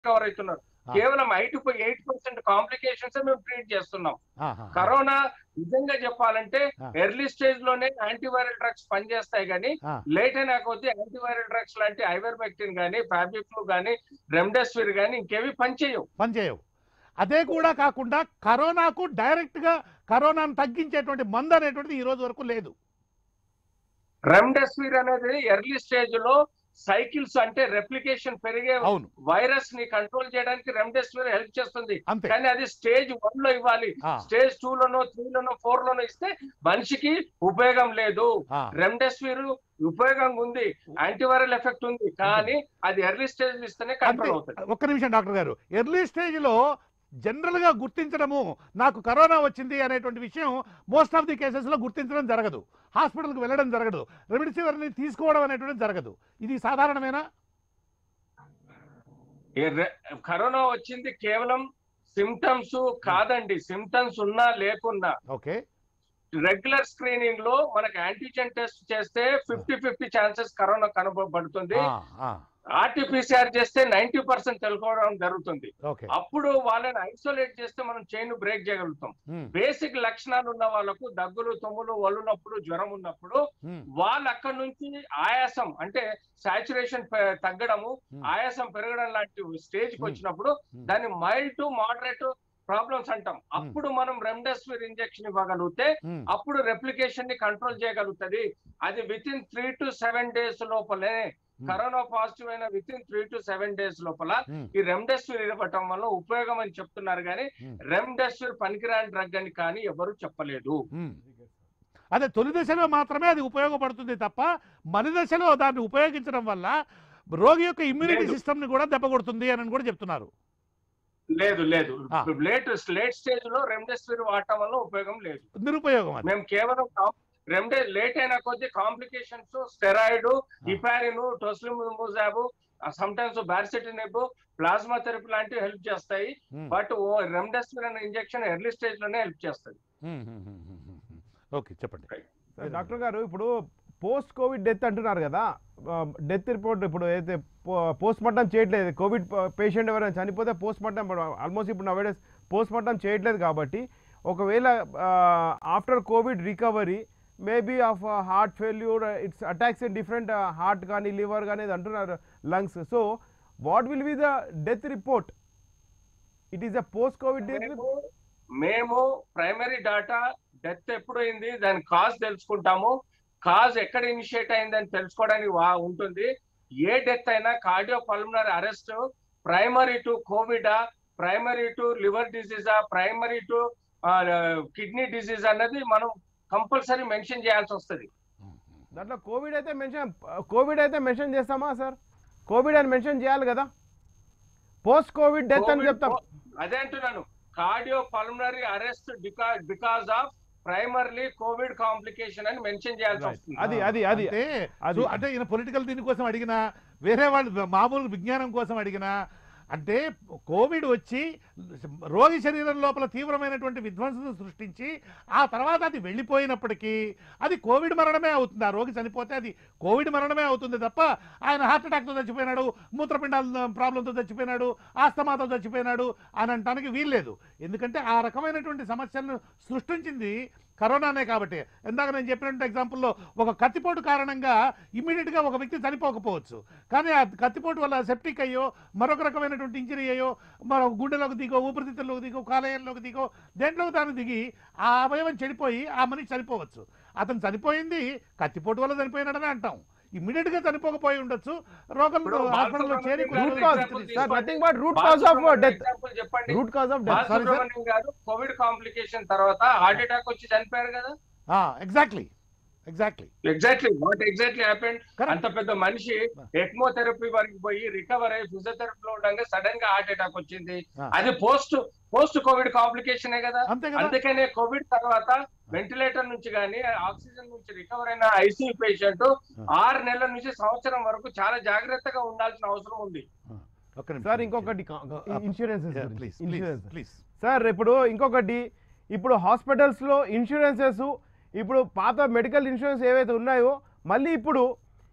Recover అవుతున్నారు ఆ. కేవలం ఐదు ఎయిట్ పర్సెంట్ కాంప్లికేషన్స్ మేము ట్రీట్ చేస్తున్నాం ఆహా. కరోనా నిజంగా చెప్పాలంటే ఆ. ఎర్లీ స్టేజ్ లోనే యాంటీవైరల్ డ్రగ్స్ పనిచేస్తాయి కానీ ఆ. లేట్ అయినా కొద్దీ యాంటీవైరల్ డ్రగ్స్ లాంటి ఐవర్మెక్టిన్ కానీ ఫ్యాబ్రిఫ్లూ కానీ రెమ్డెసివిర్ కానీ ఇంకేవి పనిచేయవు పనిచేయవు అదే కూడా కాకుండా కరోనాకు డైరెక్ట్గా కరోనాను తగ్గించేటువంటి మందు అనేటువంటిది ఈ రోజు వరకు లేదు రెమ్డెసివిర్ అనేది ఎర్లీ స్టేజ్ లో సైకిల్స్ అంటే రెప్లికేషన్ పెరిగే అవును వైరస్ ని కంట్రోల్ చేయడానికి రెమ్డెసివిర్ హెల్ప్ చేస్తుంది అంతే కానీ అది స్టేజ్ వన్ లో ఇవ్వాలి ఆ, స్టేజ్ టూ లోనో త్రీ లోనో ఫోర్ లోనో ఇస్తే మనిషికి ఉపయోగం లేదు ఆ, రెమ్డెసివిర్ ఉపయోగం ఉంది యాంటీవైరల్ ఎఫెక్ట్ ఉంది కానీ అది ఎర్లీ స్టేజ్ ఇస్తేనే అంతే కంట్రోల్ అవుతుంది ఒక్క నిమిషం డాక్టర్ గారు ఎర్లీ స్టేజ్లో జనరల్గా గుర్తించడము నాకు కరోనా వచ్చింది అనేటువంటి విషయం మోస్ట్ ఆఫ్ ది కేసెస్లో గుర్తించడం జరగదు హాస్పిటల్కి వెళ్ళడం జరగదు రెమిడిసివర్ని తీసుకోవడం అనేటువంటిది జరగదు ఇది సాధారణమేనా ఈ రె- కరోనా వచ్చింది కేవలం సిమ్టమ్స్ కాదండి సిమ్టమ్స్ ఉన్నా లేకున్నా ఓకే రెగ్యులర్ స్క్రీనింగ్ లో మనకి యాంటీజెన్ టెస్ట్ చేస్తే ఫిఫ్టీ ఫిఫ్టీ ఛాన్సెస్ కరోనా కనబడుతుంది ఆ, ఆ, ఆర్టీపీసీఆర్ చేస్తే నైన్టీ పర్సెంట్ తెలుసుకోవడం జరుగుతుంది ఓకే అప్పుడు వాళ్ళని ఐసోలేట్ చేస్తే మనం చైన్ బ్రేక్ చేయగలుగుతాం ఉమ్, బేసిక్ లక్షణాలు ఉన్న వాళ్ళకు దగ్గులు తుమ్ములు వల్లునప్పుడు జ్వరం ఉన్నప్పుడు ఉమ్, వాళ్ళు అక్కడ నుంచి ఆయాసం అంటే సాచురేషన్ తగ్గడము Hmm. ఆయాసం పెరగడం లాంటి స్టేజ్ కి Hmm. వచ్చినప్పుడు Hmm. దాన్ని మైల్డ్ టు మోడరేట్ ప్రాబ్లమ్స్ అంటాం అప్పుడు మనం రెమ్డెసివిర్ ఇంజెక్షన్ ఇవ్వగలిగితే ఉమ్, అప్పుడు రెప్లికేషన్ ని కంట్రోల్ చేయగలుగుతుంది అది within three to seven days లోపలే కరోనా పాజిటివ్ అయిన within three to seven days లోపల ఉమ్, ఈ రెమ్డెసివిర్ ఇవ్వటం వల్ల ఉపయోగం అని చెప్తున్నారు కానీ Hmm. రెమ్డెసివిర్ పనికిరాని డ్రగ్ అని కానీ ఎవరు చెప్పలేదు ఉమ్. అదే తొలి దశలో మాత్రమే అది ఉపయోగపడుతుంది తప్ప మన దశలో దాన్ని ఉపయోగించడం వల్ల రోగి యొక్క ఇమ్యూనిటీ లేదు. సిస్టమ్ ని కూడా దెబ్బ కొడుతుంది అని కూడా చెప్తున్నారు లేదు లేదు Ah. లేట్ లేట్ స్టేజ్ లో రెమ్డెసివిర్ వాడటం వల్ల ఉపయోగం లేదు నిరుపయోగం అది మేము కేవలం రెమ్డే లేట్ అయిన కొద్ది complications steroid heparin tocilizumab some times baricitinib plasma therapy లాంటివి హెల్ప్ చేస్తాయి ఉమ్, బట్ రెమ్డెసివిర్ అనే ఇంజెక్షన్ ఎర్లీ స్టేజ్ లోనే హెల్ప్ చేస్తుంది um, um, um, um, um. Okay చెప్పండి సార్, డాక్టర్ గారు ఇప్పుడు పోస్ట్ కోవిడ్ డెత్ అంటున్నారు కదా డెత్ రిపోర్ట్ ఇప్పుడు అయితే పోస్ట్ మార్టం చేయట్లేదు కోవిడ్ పేషెంట్ ఎవరైనా చనిపోతే పోస్ట్ మార్టం ఆల్మోస్ట్ ఇప్పుడు నవేడేస్ పోస్ట్ మార్టం చేయట్లేదు కాబట్టి ఒకవేళ after COVID recovery maybe of heart failure it's attacks in different heart కానీ లివర్ కానీ ఇది అంటున్నారు lungs so what will be the death report it is a post COVID death మేము మేము ప్రైమరీ డాటా డెత్ ఎప్పుడైంది దాని కాజ్ తెలుసుకుంటాము cause ఎక్కడ initiate అయిందని తెలుసుకోవడానికి వా- ఉంటుంది ఏ డెత్ అయినా cardio pulmonary arrest primary to కోవిడా ప్రైమరీ టు లివర్ డిసీజా ప్రైమరీ టు కిడ్నీ డిసీజ్ అన్నది మనం కంపల్సరీ మెన్షన్ చేయాల్సి వస్తుంది దాంట్లో కోవిడ్ అయితే మెన్షన్ కోవిడ్ అయితే మెన్షన్ చేస్తామా సార్ కోవిడ్ అని మెన్షన్ చేయాలి కదా పోస్ట్ కోవిడ్ డెత్ అని COVID చెప్తాం అదే అంటున్నాను cardio pulmonary arrest because because of primarily COVID complication అని మెన్షన్ చేయాల్సి Right. వస్తుంది అది అది అది అంటే అది- సో అంటే ఈయన పొలిటికల్ దీని కోసం అడిగినా వేరే వాళ్ళు మామూలు విజ్ఞానం కోసం అడిగినా అంటే కోవిడ్ వచ్చి రోగి శరీరం లోపల తీవ్రమైనటువంటి విధ్వంసం సృష్టించి ఆ తర్వాత అది వెళ్ళిపోయినప్పటికీ అది కోవిడ్ మరణమే అవుతుంది ఆ రోగి చనిపోతే అది కోవిడ్ మరణమే అవుతుంది తప్ప ఆయన హార్ట్ అటాక్తో చచ్చిపోయినాడు మూత్రపిండాల ప్రాబ్లంతో చచ్చిపోయినాడు ఆస్తమాతో చచ్చిపోయినాడు అని అనటానికి వీల్లేదు ఎందుకంటే ఆ రకమైనటువంటి సమస్యలను సృష్టించింది కరోనానే కాబట్టి ఇందాక నేను చెప్పినట్టు ఎగ్జాంపుల్లో ఒక కత్తిపోటు కారణంగా ఇమ్మీడియట్గా ఒక వ్యక్తి చనిపోకపోవచ్చు కానీ ఆ కత్తిపోటు వల్ల సెప్టిక్ అయ్యో మరొక రకమైనటువంటి ఇంజరీ అయ్యో మరో గుండెలోకి దిగో ఊపిరితిత్తుల్లోకి దిగో కాలేయంలోకి దిగో దేంట్లోకి దాన్ని దిగి ఆ అవయవం చెడిపోయి ఆ మనిషి చనిపోవచ్చు అతను చనిపోయింది కత్తిపోటు వల్ల చనిపోయినాడని అంటాం ఇమ్మీడియట్ గా చనిపోకపోయి ఉండొచ్చు రోగం ఇప్పుడు హాస్పిటల్లో చేరి బాలసుబ్రహ్మణ్యం రూట్ గారు కాజ్ example సార్ తీసుకోండి. Nothing but root cause of Balasubrahmanyam death example చెప్పండి root cause of death sorry, sir. Balasubrahmanyam garu COVID complication తర్వాత హార్ట్ అటాక్ వచ్చి చనిపోయారు కదా exactly exactly exactly what exactly happened Correct. అంత పెద్ద మనిషి ఎక్మో థెరపీ వరకు పోయి రికవర్ అయ్యి ఫిజియోథెరపీలో ఉండగా సడన్ గా హార్ట్ అటాక్ వచ్చింది Ah. అది పోస్ట్ పోస్ట్ కోవిడ్ కాంప్లికేషనే కదా అంతే కదా అందుకనే కోవిడ్ తర్వాత వెంటిలేటర్ నుంచి కానీ ఆక్సిజన్ నుంచి రికవర్ అయిన ఐసీయూ పేషెంట్ ఆరు నెలల నుంచి సంవత్సరం వరకు చాలా జాగ్రత్తగా ఉండాల్సిన అవసరం ఉంది ఒక్క నిమిషం. సార్ ఇంకొకటి insurance Yeah, please, please, insurance please. Sir ఇప్పుడు ఇంకొకటి ఇప్పుడు హాస్పిటల్స్లో ఇన్సూరెన్సెస్ ఇప్పుడు పాత మెడికల్ ఇన్సూరెన్స్ ఏవైతే ఉన్నాయో మళ్ళీ ఇప్పుడు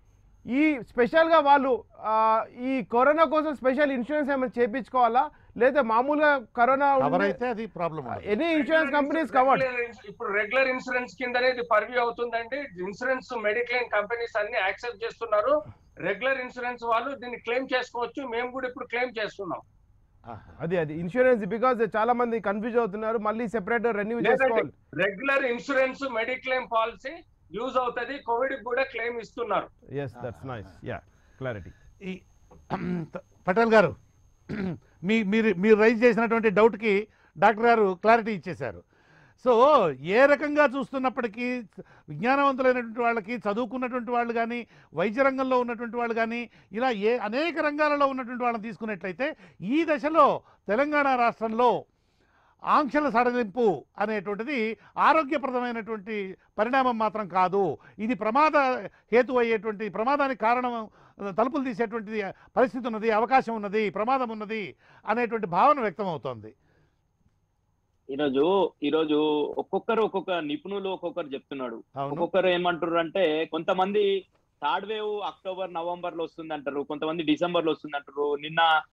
ఈ స్పెషల్గా వాళ్ళు ఆ, ఈ కరోనా కోసం స్పెషల్ ఇన్సూరెన్స్ ఏమైనా చేయించుకోవాలా లేదా మామూలుగా కరోనా కవర్ అయితే అది problem any insurance companies covered Regular ins- ఇప్పుడు రెగ్యులర్ ఇన్సూరెన్స్ కిందనే ఇది పర్వ్యూ అవుతుందండి ఇన్సూరెన్స్ మెడిక్లెయిమ్ కంపెనీస్ అన్ని యాక్సెప్ట్ చేస్తున్నారు రెగ్యులర్ ఇన్సూరెన్స్ వాళ్ళు దీన్ని క్లెయిమ్ చేసుకోవచ్చు మేము కూడా ఇప్పుడు క్లెయిమ్ చేస్తున్నాం అది అది ఇన్సూరెన్స్ బికాజ్ చాలా మంది కన్ఫ్యూజ్ అవుతున్నారు మళ్ళీ సెపరేట్ రెన్యూ లేదండి చేసుకోవాలి regular insurance mediclaim policy use అవుతది కోవిడ్ కూడా క్లెయిమ్ ఇస్తున్నారు yes that's nice ya clarity ఈ పటేల్ గారు మీ మీరు మీరు రైజ్ చేసినటువంటి డౌట్కి డాక్టర్ గారు క్లారిటీ ఇచ్చేశారు సో ఏ రకంగా చూస్తున్నప్పటికీ విజ్ఞానవంతులైనటువంటి వాళ్ళకి చదువుకున్నటువంటి వాళ్ళు కానీ వైద్య రంగంలో ఉన్నటువంటి వాళ్ళు కానీ ఇలా ఏ అనేక రంగాలలో ఉన్నటువంటి వాళ్ళని తీసుకున్నట్లయితే ఈ దశలో తెలంగాణ రాష్ట్రంలో ఆంక్షల సడలింపు అనేటువంటిది ఆరోగ్యప్రదమైనటువంటి పరిణామం మాత్రం కాదు ఇది ప్రమాద హేతు అయ్యేటువంటి ప్రమాదానికి కారణం తలుపులు తీసేటువంటి పరిస్థితి ఉన్నది అవకాశం ఉన్నది ప్రమాదం ఉన్నది అనేటువంటి భావన వ్యక్తమవుతోంది ఈరోజు ఈరోజు ఒక్కొక్కరు ఒక్కొక్క నిపుణులు ఒక్కొక్కరు చెప్తున్నాడు అవును ఒక్కొక్కరు ఏమంటారు అంటే కొంతమంది థర్డ్ వేవ్ అక్టోబర్ నవంబర్ లో వస్తుంది అంటారు కొంతమంది డిసెంబర్ లో వస్తుంది అంటారు నిన్న